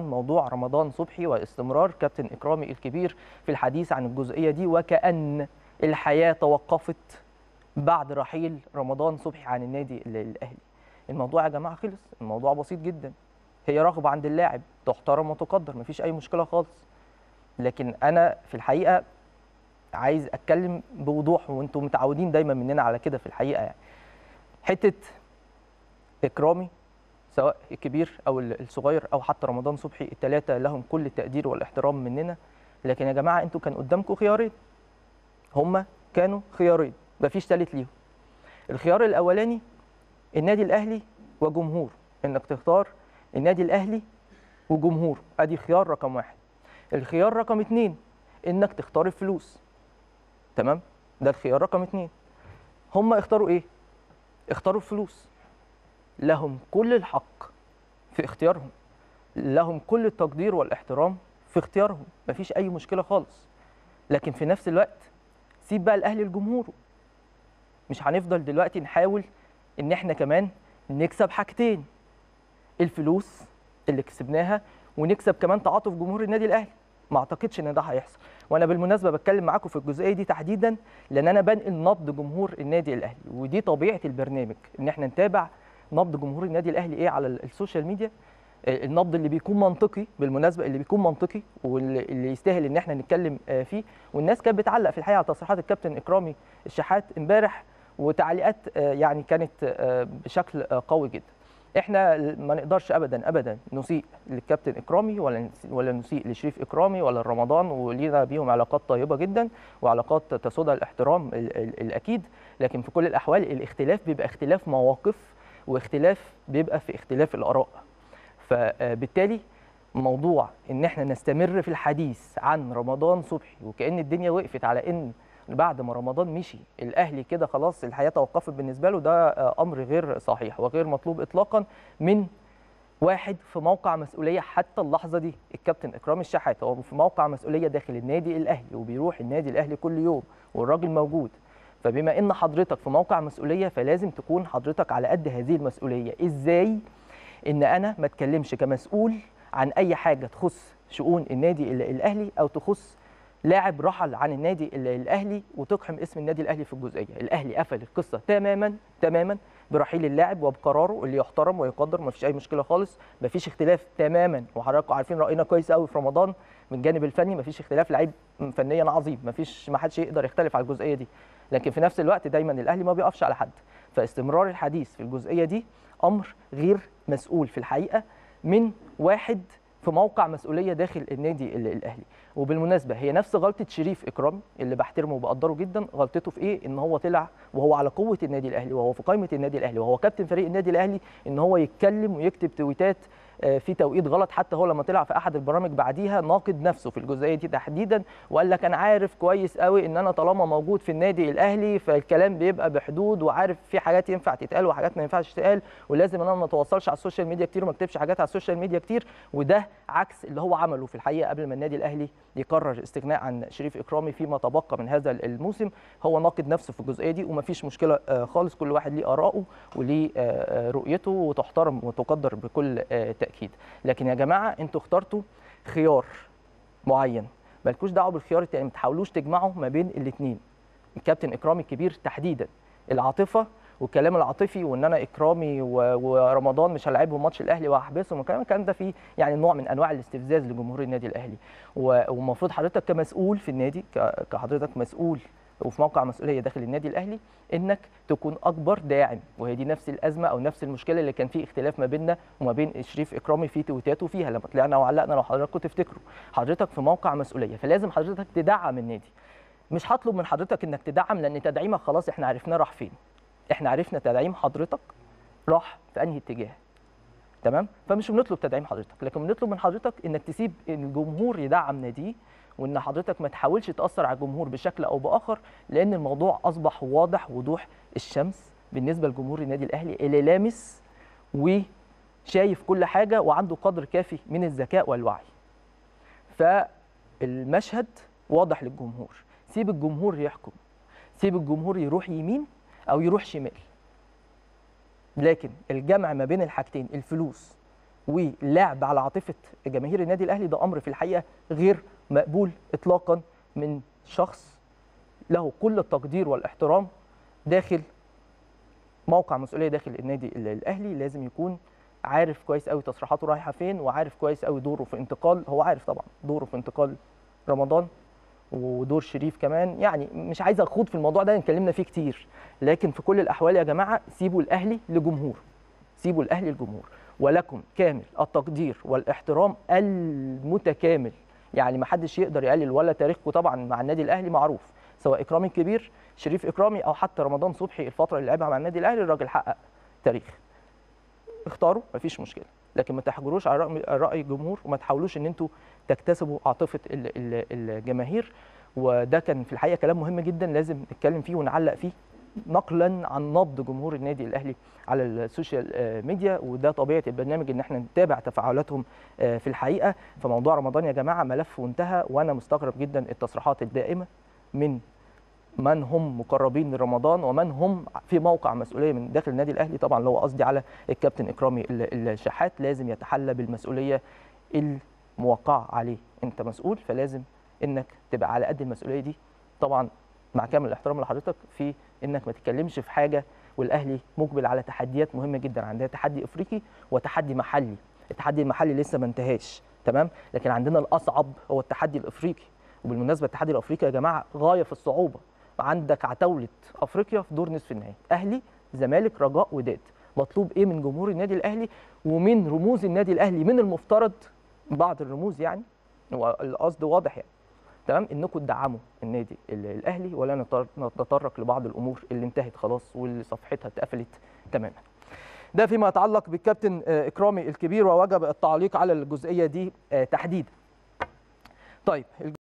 موضوع رمضان صبحي واستمرار كابتن اكرامي الكبير في الحديث عن الجزئيه دي وكأن الحياه توقفت بعد رحيل رمضان صبحي عن النادي ال- الاهلي الموضوع يا جماعه خلص الموضوع بسيط جدا هي رغبه عند اللاعب تحترم وتقدر مفيش اي مشكله خالص لكن انا في الحقيقه عايز اتكلم بوضوح وانتم متعودين دايما مننا على كده في الحقيقه يعني حته اكرامي سواء الكبير او الصغير او حتى رمضان صبحي الثلاثه لهم كل التقدير والاحترام مننا لكن يا جماعه انتوا كان قدامكم خيارين هما كانوا خيارين مفيش ثالث ليهم الخيار الاولاني النادي الاهلي وجمهوره انك تختار النادي الاهلي وجمهوره ادي خيار رقم واحد الخيار رقم اتنين انك تختار الفلوس تمام ده الخيار رقم اتنين هم اختاروا ايه اختاروا الفلوس لهم كل الحق في اختيارهم لهم كل التقدير والاحترام في اختيارهم مفيش اي مشكله خالص لكن في نفس الوقت سيب بقى الاهلي لجمهوره مش هنفضل دلوقتي نحاول ان احنا كمان نكسب حاجتين الفلوس اللي كسبناها ونكسب كمان تعاطف جمهور النادي الاهلي ما اعتقدش ان ده هيحصل وانا بالمناسبه بتكلم معاكم في الجزئيه دي تحديدا لان انا بنقل نبض جمهور النادي الاهلي ودي طبيعه البرنامج ان احنا نتابع نبض جمهور النادي الاهلي ايه على السوشيال ميديا النبض اللي بيكون منطقي بالمناسبه اللي بيكون منطقي واللي يستاهل ان احنا نتكلم فيه والناس كانت بتعلق في الحقيقه على تصريحات الكابتن اكرامي الشحات امبارح وتعليقات يعني كانت بشكل قوي جدا احنا ما نقدرش ابدا ابدا نسيء للكابتن اكرامي ولا ولا نسيء لشريف اكرامي ولا رمضان ولينا بيهم علاقات طيبه جدا وعلاقات تسودها الاحترام الاكيد لكن في كل الاحوال الاختلاف بيبقى اختلاف مواقف واختلاف بيبقى في اختلاف الاراء فبالتالي موضوع ان احنا نستمر في الحديث عن رمضان صبحي وكان الدنيا وقفت على ان بعد ما رمضان مشي الاهلي كده خلاص الحياه توقفت بالنسبه له ده امر غير صحيح وغير مطلوب اطلاقا من واحد في موقع مسؤوليه حتى اللحظه دي الكابتن اكرام الشحات هو في موقع مسؤوليه داخل النادي الاهلي وبيروح النادي الاهلي كل يوم والراجل موجود فبما ان حضرتك في موقع مسؤوليه فلازم تكون حضرتك على قد هذه المسؤوليه ازاي ان انا ما اتكلمش كمسؤول عن اي حاجه تخص شؤون النادي الاهلي او تخص لاعب رحل عن النادي الاهلي وتقحم اسم النادي الاهلي في الجزئيه الاهلي قفل القصه تماما تماما برحيل اللاعب وبقراره اللي يحترم ويقدر ما فيش اي مشكله خالص ما فيش اختلاف تماما وحضراتكم عارفين راينا كويس قوي في رمضان من الجانب الفني ما فيش اختلاف لعيب فنيا عظيم ما فيش ما حدش يقدر يختلف على الجزئيه دي لكن في نفس الوقت دايما الاهلي ما بيقفش على حد فاستمرار الحديث في الجزئيه دي امر غير مسؤول في الحقيقه من واحد في موقع مسؤوليه داخل النادي الاهلي وبالمناسبه هي نفس غلطه شريف اكرامي اللي بحترمه وبقدره جدا غلطته في ايه ان هو طلع وهو على قوه النادي الاهلي وهو في قائمه النادي الاهلي وهو كابتن فريق النادي الاهلي ان هو يتكلم ويكتب تويتات في توقيت غلط حتى هو لما طلع في احد البرامج بعديها ناقد نفسه في الجزئيه دي تحديدا وقال لك انا عارف كويس قوي ان انا طالما موجود في النادي الاهلي فالكلام بيبقى بحدود وعارف في حاجات ينفع تتقال وحاجات ما ينفعش تتقال ولازم ان انا ما اتواصلش على السوشيال ميديا كتير وما اكتبش حاجات على السوشيال ميديا كتير وده عكس اللي هو عمله في الحقيقه قبل ما النادي الاهلي يقرر استغناء عن شريف اكرامي فيما تبقى من هذا الموسم هو ناقد نفسه في الجزئيه دي ومفيش مشكله خالص كل واحد ليه اراءه وليه رؤيته وتحترم وتقدر بكل تاكيد لكن يا جماعه انتوا اخترتوا خيار معين مالكوش دعوه بالخيار التاني ما تحاولوش تجمعوا ما بين الاثنين الكابتن اكرامي الكبير تحديدا العاطفه والكلام العاطفي وان انا اكرامي ورمضان مش هلعبهم ماتش الاهلي وهحبسهم والكلام الكلام ده فيه يعني نوع من انواع الاستفزاز لجمهور النادي الاهلي والمفروض حضرتك كمسؤول في النادي كحضرتك مسؤول وفي موقع مسؤوليه داخل النادي الاهلي انك تكون اكبر داعم وهي دي نفس الازمه او نفس المشكله اللي كان في اختلاف ما بيننا وما بين شريف اكرامي في تويتاته فيها لما طلعنا وعلقنا لو حضراتكم تفتكروا حضرتك في موقع مسؤوليه فلازم حضرتك تدعم النادي مش هطلب من حضرتك انك تدعم لان تدعيمك خلاص احنا عرفناه راح فين احنا عرفنا تدعيم حضرتك راح في انهي اتجاه تمام فمش بنطلب تدعيم حضرتك لكن بنطلب من حضرتك انك تسيب الجمهور يدعم ناديه وان حضرتك ما تحاولش تاثر على الجمهور بشكل او باخر لان الموضوع اصبح واضح وضوح الشمس بالنسبه لجمهور النادي الاهلي اللي لامس وشايف كل حاجه وعنده قدر كافي من الذكاء والوعي فالمشهد واضح للجمهور سيب الجمهور يحكم سيب الجمهور يروح يمين او يروح شمال لكن الجمع ما بين الحاجتين الفلوس ولعب على عاطفه جماهير النادي الاهلي ده امر في الحقيقه غير مقبول اطلاقا من شخص له كل التقدير والاحترام داخل موقع مسؤوليه داخل النادي ال- الاهلي لازم يكون عارف كويس قوي تصريحاته رايحه فين وعارف كويس قوي دوره في انتقال هو عارف طبعا دوره في انتقال رمضان ودور شريف كمان يعني مش عايز اخوض في الموضوع ده اتكلمنا فيه كتير لكن في كل الاحوال يا جماعه سيبوا الاهلي لجمهور سيبوا الاهلي لجمهور ولكم كامل التقدير والاحترام المتكامل يعني ما حدش يقدر يقلل ولا تاريخكم طبعا مع النادي الاهلي معروف سواء اكرامي الكبير شريف اكرامي او حتى رمضان صبحي الفتره اللي لعبها مع النادي الاهلي الراجل حقق تاريخ اختاروا مفيش مشكله لكن ما تحجروش على رأي- راي الجمهور وما تحاولوش ان انتوا تكتسبوا عاطفه ال- ال- الجماهير وده كان في الحقيقه كلام مهم جدا لازم نتكلم فيه ونعلق فيه نقلا عن نبض جمهور النادي الاهلي على السوشيال آه، ميديا وده طبيعه البرنامج ان احنا نتابع تفاعلاتهم آه، في الحقيقه فموضوع رمضان يا جماعه ملف وانتهى وانا مستغرب جدا التصريحات الدائمه من من هم مقربين لرمضان ومن هم في موقع مسؤوليه من داخل النادي الاهلي طبعا لو قصدي على الكابتن اكرامي ال- الشحات لازم يتحلى بالمسؤوليه الموقعه عليه انت مسؤول فلازم انك تبقى على قد المسؤوليه دي طبعا مع كامل الاحترام لحضرتك في انك ما تتكلمش في حاجه والاهلي مقبل على تحديات مهمه جدا عندنا تحدي افريقي وتحدي محلي التحدي المحلي لسه ما انتهاش تمام لكن عندنا الاصعب هو التحدي الافريقي وبالمناسبه التحدي الافريقي يا جماعه غايه في الصعوبه عندك عتاوله افريقيا في دور نصف النهائي اهلي زمالك رجاء وداد مطلوب ايه من جمهور النادي الاهلي ومن رموز النادي الاهلي من المفترض بعض الرموز يعني هو القصد واضح يعني تمام انكم تدعموا النادي ال- الاهلي ولا نتر- نتطرق لبعض الامور اللي انتهت خلاص واللي صفحتها اتقفلت تماما ده فيما يتعلق بالكابتن آه، اكرامي الكبير ووجب التعليق على الجزئيه دي آه، تحديدا طيب